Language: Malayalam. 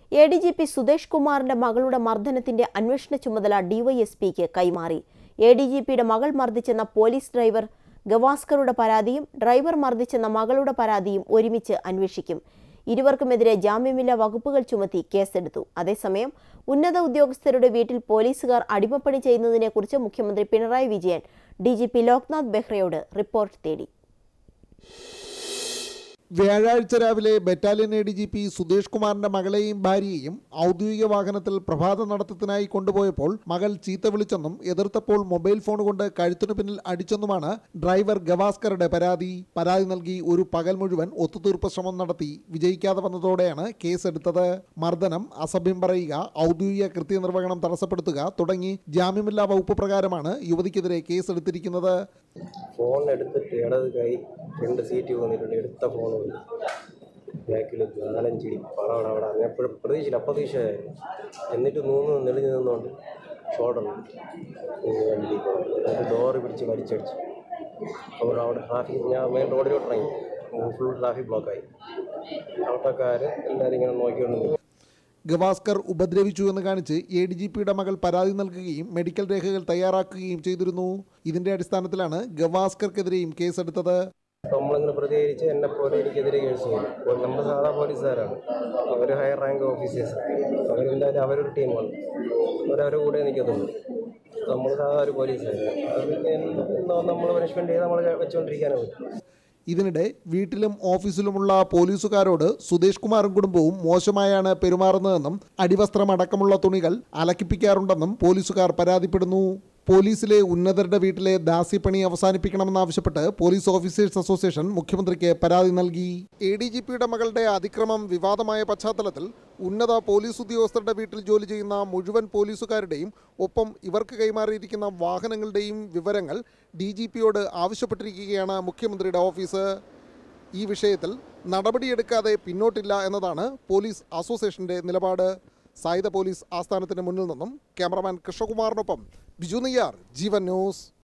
A D G P Sudesh കുമാറിന്റെ മകളുടെ മർദ്ദനത്തിന്റെ അന്വേഷണ ചുമതല ഡിവൈഎസ്പിക്ക് കൈമാറി എ ഡി ജി പിയുടെ മകൾ മർദ്ദിച്ചെന്ന പോലീസ് ഡ്രൈവർ ഗവാസ്കറുടെ പരാതിയും ഡ്രൈവർ മർദ്ദിച്ചെന്ന മകളുടെ പരാതിയും ഒരുമിച്ച് അന്വേഷിക്കും ഇരുവർക്കുമെതിരെ ജാമ്യമില്ലാ വകുപ്പുകൾ ചുമത്തി കേസെടുത്തു അതേസമയം ഉന്നത ഉദ്യോഗസ്ഥരുടെ വീട്ടിൽ പോലീസുകാർ അടിമപ്പണി ചെയ്യുന്നതിനെക്കുറിച്ച് മുഖ്യമന്ത്രി Pinarayi Vijayan D G P Loknath ബെഹ്റയോട് റിപ്പോർട്ട് തേടി വ്യാഴാഴ്ച രാവിലെ battalion A D G P Sudhesh കുമാറിന്റെ മകളെയും ഭാര്യയെയും ഔദ്യോഗിക വാഹനത്തിൽ പ്രഭാത നടത്തത്തിനായി കൊണ്ടുപോയപ്പോൾ മകൾ ചീത്ത വിളിച്ചെന്നും എതിർത്തപ്പോൾ മൊബൈൽ ഫോൺ കൊണ്ട് കഴുത്തിനു പിന്നിൽ അടിച്ചെന്നുമാണ് ഡ്രൈവർ ഗവാസ്കറുടെ പരാതി പരാതി നൽകി ഒരു പകൽ മുഴുവൻ ഒത്തുതീർപ്പ് ശ്രമം നടത്തി വിജയിക്കാതെ വന്നതോടെയാണ് കേസെടുത്തത് മർദ്ദനം അസഭ്യം പറയുക ഔദ്യോഗിക കൃത്യനിർവഹണം തടസ്സപ്പെടുത്തുക തുടങ്ങി ജാമ്യമില്ലാ വകുപ്പ് പ്രകാരമാണ് യുവതിക്കെതിരെ കേസെടുത്തിരിക്കുന്നത് ഫോൺ എടുത്തിട്ട് ഇടത് കൈ രണ്ട് സീറ്റ് വന്നിട്ടുണ്ട് എടുത്ത ഫോൺ വന്നു ബാക്കിൽ നാലഞ്ചിടി പടം അവിടെ അങ്ങനെപ്പോഴും പ്രതീക്ഷയില്ല അപ്രതീക്ഷയായിരുന്നു എന്നിട്ട് മൂന്ന് നെളിഞ്ഞു നിന്നുകൊണ്ട് ഷോൾഡറിൽ വണ്ടി എന്നിട്ട് ഡോറ് പിടിച്ച് വലിച്ചടിച്ചു അപ്പോൾ അവിടെ ട്രാഫിക് ഞാൻ മെയിൻ റോഡിലോട്ട് ഇറങ്ങി ഫുൾ ട്രാഫിക് ബ്ലോക്കായി ഓട്ടോക്കാർ എല്ലാവരും ഇങ്ങനെ നോക്കിക്കൊണ്ട് നിന്നു. ഗവാസ്കർ ഉപദ്രവിച്ചു എന്ന് കാണിച്ച് എ ഡി ജി പിയുടെ മകൾ പരാതി നൽകുകയും മെഡിക്കൽ രേഖകൾ തയ്യാറാക്കുകയും ചെയ്തിരുന്നു ഇതിന്റെ അടിസ്ഥാനത്തിലാണ് ഗവാസ്കർക്കെതിരെയും കേസെടുത്തത് അപ്പോൾ നമ്മളിങ്ങനെ പ്രതികരിച്ച് എന്നെ പോലെ എനിക്കെതിരെ കേസ് ചെയ്തു അപ്പോൾ നമ്മൾ സാധാ പോലീസുകാരാണ് അവർ ഹയർ റാങ്ക് ഓഫീസേഴ്സ് അവരെന്തായാലും അവരൊരു ടീമാണ് അവരവരുടെ കൂടെ നിൽക്കത്തുള്ളൂ നമ്മൾ സാധാ ഒരു പോലീസുകാരാണ് അത് പിന്നെ എന്തോ നമ്മൾ പണിഷ്മെൻറ്റ് ചെയ്ത് നമ്മൾ വെച്ചുകൊണ്ടിരിക്കാനേ പറ്റും ഇതിനിടെ വീട്ടിലും ഓഫീസിലുമുള്ള പോലീസുകാരോട് സുദേശ് കുമാറും കുടുംബവും മോശമായാണ് പെരുമാറുന്നതെന്നും അടിവസ്ത്രം അടക്കമുള്ള തുണികൾ അലക്കിപ്പിക്കാറുണ്ടെന്നും പോലീസുകാർ പരാതിപ്പെടുന്നു പോലീസിലെ ഉന്നതരുടെ വീട്ടിലെ ദാസ്യപ്പണി അവസാനിപ്പിക്കണമെന്നാവശ്യപ്പെട്ട് പോലീസ് ഓഫീസേഴ്സ് അസോസിയേഷൻ മുഖ്യമന്ത്രിക്ക് പരാതി നൽകി എ ഡി ജി പിയുടെ മകളുടെ അതിക്രമം വിവാദമായ പശ്ചാത്തലത്തിൽ ഉന്നത പോലീസ് ഉദ്യോഗസ്ഥരുടെ വീട്ടിൽ ജോലി ചെയ്യുന്ന മുഴുവൻ പോലീസുകാരുടെയും ഒപ്പം ഇവർക്ക് കൈമാറിയിരിക്കുന്ന വാഹനങ്ങളുടെയും വിവരങ്ങൾ ഡി ജി പിയോട് ആവശ്യപ്പെട്ടിരിക്കുകയാണ് മുഖ്യമന്ത്രിയുടെ ഓഫീസ് ഈ വിഷയത്തിൽ നടപടിയെടുക്കാതെ പിന്നോട്ടില്ല എന്നതാണ് പോലീസ് അസോസിയേഷന്റെ നിലപാട് സായുധ പോലീസ് ആസ്ഥാനത്തിന് മുന്നിൽ നിന്നും ക്യാമറമാൻ കൃഷ്ണകുമാറിനൊപ്പം ബിജു നെയ്യാർ ജീവൻ ന്യൂസ്